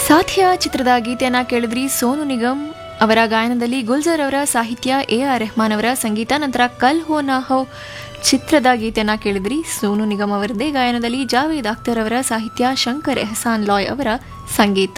ಸಾಥಿಯ ಚಿತ್ರದ ಗೀತೆಯನ್ನ ಕೇಳಿದ್ರಿ ಸೋನು ನಿಗಮ್ ಅವರ ಗಾಯನದಲ್ಲಿ ಗುಲ್ಜರ್ ಅವರ ಸಾಹಿತ್ಯ ಎ ಆರ್ ರೆಹಮಾನ್ ಅವರ ಸಂಗೀತ ನಂತರ ಕಲ್ ಹೋ ನಾ ಹೋ ಚಿತ್ರದ ಗೀತೆಯನ್ನ ಕೇಳಿದ್ರಿ ಸೋನು ನಿಗಮ್ ಅವರದೇ ಗಾಯನದಲ್ಲಿ ಜಾವೇದ್ ಅಖ್ತರ್ ಅವರ ಸಾಹಿತ್ಯ ಶಂಕರ್ ಎಹಸಾನ್ ಲಾಯ್ ಅವರ ಸಂಗೀತ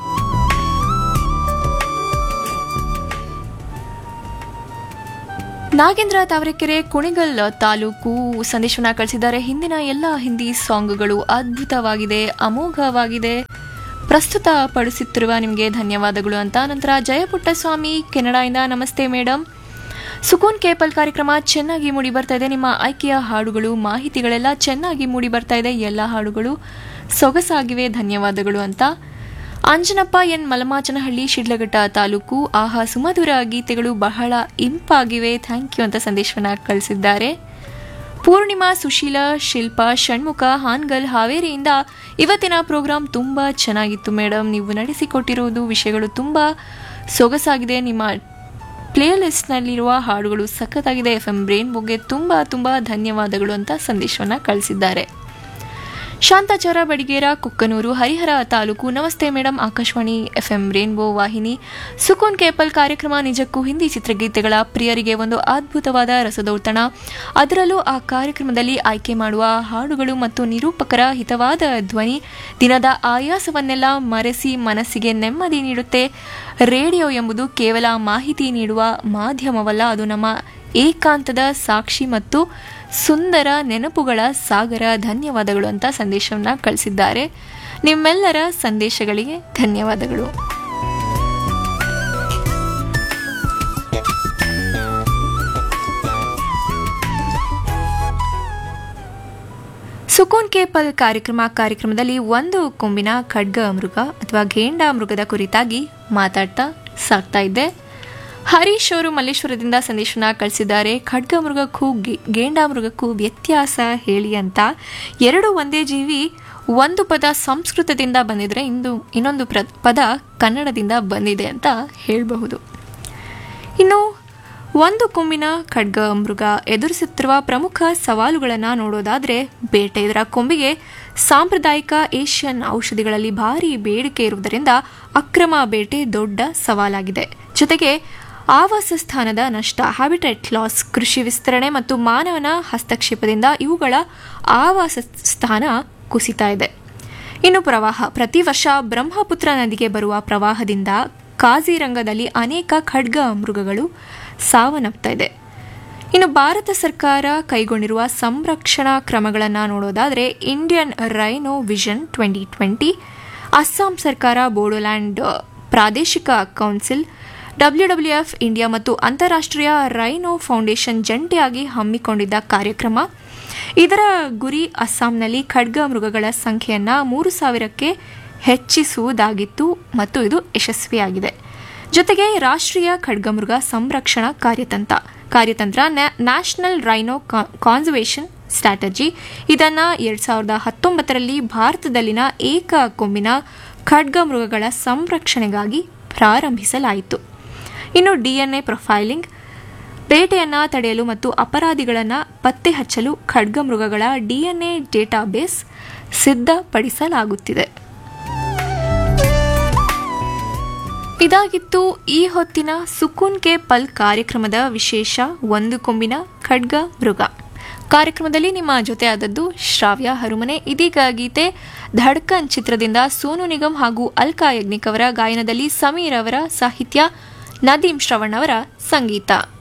ನಾಗೇಂದ್ರ ತಾವರೆಕೆರೆ ಕುಣಿಗಲ್ ತಾಲೂಕು ಸಂದೇಶವನ್ನ ಕಳಿಸಿದ್ದಾರೆ ಹಿಂದಿನ ಎಲ್ಲ ಹಿಂದಿ ಸಾಂಗ್ಗಳು ಅದ್ಭುತವಾಗಿದೆ ಅಮೋಘವಾಗಿದೆ ಪ್ರಸ್ತುತ ಪಡಿಸುತ್ತಿರುವ ನಿಮಗೆ ಧನ್ಯವಾದಗಳು ಅಂತ ನಂತರ ಜಯಪುಟ್ಟಸ್ವಾಮಿ ಕೆನಡಾಯಿಂದ ನಮಸ್ತೆ ಮೇಡಮ್ ಸುಕೂನ್ ಕೇಪಲ್ ಕಾರ್ಯಕ್ರಮ ಚೆನ್ನಾಗಿ ಮೂಡಿ ಬರ್ತಾ ಇದೆ ನಿಮ್ಮ ಆಯ್ಕೆಯ ಹಾಡುಗಳು ಮಾಹಿತಿಗಳೆಲ್ಲ ಚೆನ್ನಾಗಿ ಮೂಡಿ ಬರ್ತಾ ಇದೆ ಎಲ್ಲ ಹಾಡುಗಳು ಸೊಗಸಾಗಿವೆ ಧನ್ಯವಾದಗಳು ಅಂತ ಅಂಜನಪ್ಪ ಎನ್ ಮಲಮಾಚನಹಳ್ಳಿ ಶಿಡ್ಲಘಟ್ಟ ತಾಲೂಕು ಆಹಾ ಸುಮಧುರ ಗೀತೆಗಳು ಬಹಳ ಇಂಪಾಗಿವೆ ಥ್ಯಾಂಕ್ ಯು ಅಂತ ಸಂದೇಶವನ್ನ ಕಳಿಸಿದ್ದಾರೆ ಪೂರ್ಣಿಮಾ ಸುಶೀಲ ಶಿಲ್ಪ ಷಣ್ಮುಖ ಹಾನ್ಗಲ್ ಹಾವೇರಿಯಿಂದ ಇವತ್ತಿನ ಪ್ರೋಗ್ರಾಂ ತುಂಬ ಚೆನ್ನಾಗಿತ್ತು ಮೇಡಮ್ ನೀವು ನಡೆಸಿಕೊಟ್ಟಿರುವುದು ವಿಷಯಗಳು ತುಂಬ ಸೊಗಸಾಗಿದೆ ನಿಮ್ಮ ಪ್ಲೇ ಲಿಸ್ಟ್ನಲ್ಲಿರುವ ಹಾಡುಗಳು ಸಖತ್ತಾಗಿದೆ ಎಫ್ ಎಂ ಬ್ರೇನ್ ಬುಗ್ಗೆ ತುಂಬ ತುಂಬ ಧನ್ಯವಾದಗಳು ಅಂತ ಸಂದೇಶವನ್ನು ಕಳಿಸಿದ್ದಾರೆ ಶಾಂತಾಚಾರ ಬಡಿಗೇರ ಕುಕ್ಕನೂರು ಹರಿಹರ ತಾಲೂಕು ನಮಸ್ತೆ madam Akashvani F M rainbow ವಾಹಿನಿ ಸುಕೂನ್ ಕೇಪಲ್ ಕಾರ್ಯಕ್ರಮ ನಿಜಕ್ಕೂ ಹಿಂದಿ ಚಿತ್ರಗೀತೆಗಳ ಪ್ರಿಯರಿಗೆ ಒಂದು ಅದ್ಭುತವಾದ ರಸದೌತಣ ಅದರಲ್ಲೂ ಆ ಕಾರ್ಯಕ್ರಮದಲ್ಲಿ ಆಯ್ಕೆ ಮಾಡುವ ಹಾಡುಗಳು ಮತ್ತು ನಿರೂಪಕರ ಹಿತವಾದ ಧ್ವನಿ ದಿನದ ಆಯಾಸವನ್ನೆಲ್ಲ ಮರೆಸಿ ಮನಸ್ಸಿಗೆ ನೆಮ್ಮದಿ ನೀಡುತ್ತೆ ರೇಡಿಯೋ ಎಂಬುದು ಕೇವಲ ಮಾಹಿತಿ ನೀಡುವ ಮಾಧ್ಯಮವಲ್ಲ ಅದು ನಮ್ಮ ಏಕಾಂತದ ಸಾಕ್ಷಿ ಮತ್ತು ಸುಂದರ ನೆನಪುಗಳ ಸಾಗರ ಧನ್ಯವಾದಗಳು ಅಂತ ಸಂದೇಶವನ್ನ ಕಳಿಸಿದ್ದಾರೆ ನಿಮ್ಮೆಲ್ಲರ ಸಂದೇಶಗಳಿಗೆ ಧನ್ಯವಾದಗಳು ಸುಕೂನ್ ಕೇಪಲ್ ಕಾರ್ಯಕ್ರಮ ಕಾರ್ಯಕ್ರಮದಲ್ಲಿ ಒಂದು ಕೊಂಬಿನ ಖಡ್ಗ ಮೃಗ ಅಥವಾ ಗೇಂಡ ಮೃಗದ ಕುರಿತಾಗಿ ಮಾತಾಡ್ತಾ ಸಾಕ್ತಾ ಇದ್ದೆ ಹರೀಶ್ ಅವರು ಮಲ್ಲೇಶ್ವರದಿಂದ ಸಂದೇಶನ ಕಳಿಸಿದ್ದಾರೆ ಖಡ್ಗ ಮೃಗಕ್ಕೂ ಗೇಂಡ ಮೃಗಕ್ಕೂ ವ್ಯತ್ಯಾಸ ಹೇಳಿ ಅಂತ ಎರಡು ಒಂದೇ ಜೀವಿ ಒಂದು ಪದ ಸಂಸ್ಕೃತದಿಂದ ಬಂದಿದ್ರೆ ಇಂದು ಇನ್ನೊಂದು ಪ್ರ ಪದ ಕನ್ನಡದಿಂದ ಬಂದಿದೆ ಅಂತ ಹೇಳಬಹುದು ಇನ್ನು ಒಂದು ಕೊಂಬಿನ ಖಡ್ಗ ಮೃಗ ಎದುರಿಸುತ್ತಿರುವ ಪ್ರಮುಖ ಸವಾಲುಗಳನ್ನು ನೋಡೋದಾದರೆ ಬೇಟೆ ಇದರ ಕೊಂಬಿಗೆ ಸಾಂಪ್ರದಾಯಿಕ ಏಷ್ಯನ್ ಔಷಧಿಗಳಲ್ಲಿ ಭಾರಿ ಬೇಡಿಕೆ ಇರುವುದರಿಂದ ಅಕ್ರಮ ಬೇಟೆ ದೊಡ್ಡ ಸವಾಲಾಗಿದೆ ಜೊತೆಗೆ ಆವಾಸ ಸ್ಥಾನದ ನಷ್ಟ ಹ್ಯಾಬಿಟೇಟ್ ಲಾಸ್ ಕೃಷಿ ವಿಸ್ತರಣೆ ಮತ್ತು ಮಾನವನ ಹಸ್ತಕ್ಷೇಪದಿಂದ ಇವುಗಳ ಆವಾಸ ಸ್ಥಾನ ಕುಸಿತಾ ಇದೆ ಇನ್ನು ಪ್ರವಾಹ ಪ್ರತಿ ವರ್ಷ ಬ್ರಹ್ಮಪುತ್ರ ನದಿಗೆ ಬರುವ ಪ್ರವಾಹದಿಂದ ಕಾಜಿರಂಗದಲ್ಲಿ ಅನೇಕ ಖಡ್ಗ ಮೃಗಗಳು ಸಾವನ್ನಪ್ತಾ ಇದೆ ಇನ್ನು ಭಾರತ ಸರ್ಕಾರ ಕೈಗೊಂಡಿರುವ ಸಂರಕ್ಷಣಾ ಕ್ರಮಗಳನ್ನು ನೋಡೋದಾದರೆ Indian rhino vision twenty twenty Assam ಸರ್ಕಾರ ಬೋಡೋಲ್ಯಾಂಡ್ ಪ್ರಾದೇಶಿಕ council W W F India ಮತ್ತು ಅಂತಾರಾಷ್ಟ್ರೀಯ ರೈನೋ ಫೌಂಡೇಶನ್ ಜಂಟಿಯಾಗಿ ಹಮ್ಮಿಕೊಂಡಿದ್ದ ಕಾರ್ಯಕ್ರಮ ಇದರ ಗುರಿ ಅಸ್ಸಾಂನಲ್ಲಿ ಖಡ್ಗ ಮೃಗಗಳ ಸಂಖ್ಯೆಯನ್ನು ಮೂರು ಸಾವಿರಕ್ಕೆ ಹೆಚ್ಚಿಸುವುದಾಗಿತ್ತು ಮತ್ತು ಇದು ಯಶಸ್ವಿಯಾಗಿದೆ ಜೊತೆಗೆ ರಾಷ್ಟ್ರೀಯ ಖಡ್ಗಮೃಗ ಸಂರಕ್ಷಣಾ ಕಾರ್ಯತಂತ್ರ ಕಾರ್ಯತಂತ್ರ ನ್ಯಾಷನಲ್ ರೈನೋ ಕಾನ್ಸರ್ವೇಷನ್ ಸ್ಟ್ರಾಟಜಿ ಇದನ್ನು ಎರಡು ಸಾವಿರದ ಹತ್ತೊಂಬತ್ತರಲ್ಲಿ ಭಾರತದಲ್ಲಿನ ಏಕ ಕೊಂಬಿನ ಖಡ್ಗಮೃಗಗಳ ಸಂರಕ್ಷಣೆಗಾಗಿ ಪ್ರಾರಂಭಿಸಲಾಯಿತು ಇನ್ನು ಡಿಎನ್ಎ ಪ್ರೊಫೈಲಿಂಗ್ ಬೇಟೆಯನ್ನು ತಡೆಯಲು ಮತ್ತು ಅಪರಾಧಿಗಳನ್ನು ಪತ್ತೆ ಹಚ್ಚಲು ಖಡ್ಗಮೃಗಗಳ ಡಿಎನ್ಎ ಡೇಟಾಬೇಸ್ ಸಿದ್ಧಪಡಿಸಲಾಗುತ್ತಿದೆ ಇದಾಗಿತ್ತು ಈ ಹೊತ್ತಿನ ಸುಕೂನ್ ಕೆ ಪಲ್ ಕಾರ್ಯಕ್ರಮದ ವಿಶೇಷ ಒಂದು ಕೊಂಬಿನ ಖಡ್ಗ ಮೃಗ ಕಾರ್ಯಕ್ರಮದಲ್ಲಿ ನಿಮ್ಮ ಜೊತೆ ಆದದ್ದು ಶ್ರಾವ್ಯ ಹರುಮನೆ ಇದೀಗ ಗೀತೆ ಧಡ್ಕನ್ ಚಿತ್ರದಿಂದ ಸೋನು ನಿಗಮ್ ಹಾಗೂ ಅಲ್ಕಾ ಯಜ್ಞಿಕ್ ಅವರ ಗಾಯನದಲ್ಲಿ ಸಮೀರ್ ಅವರ ಸಾಹಿತ್ಯ ನದೀಂ ಶ್ರವಣ್ ಅವರ ಸಂಗೀತ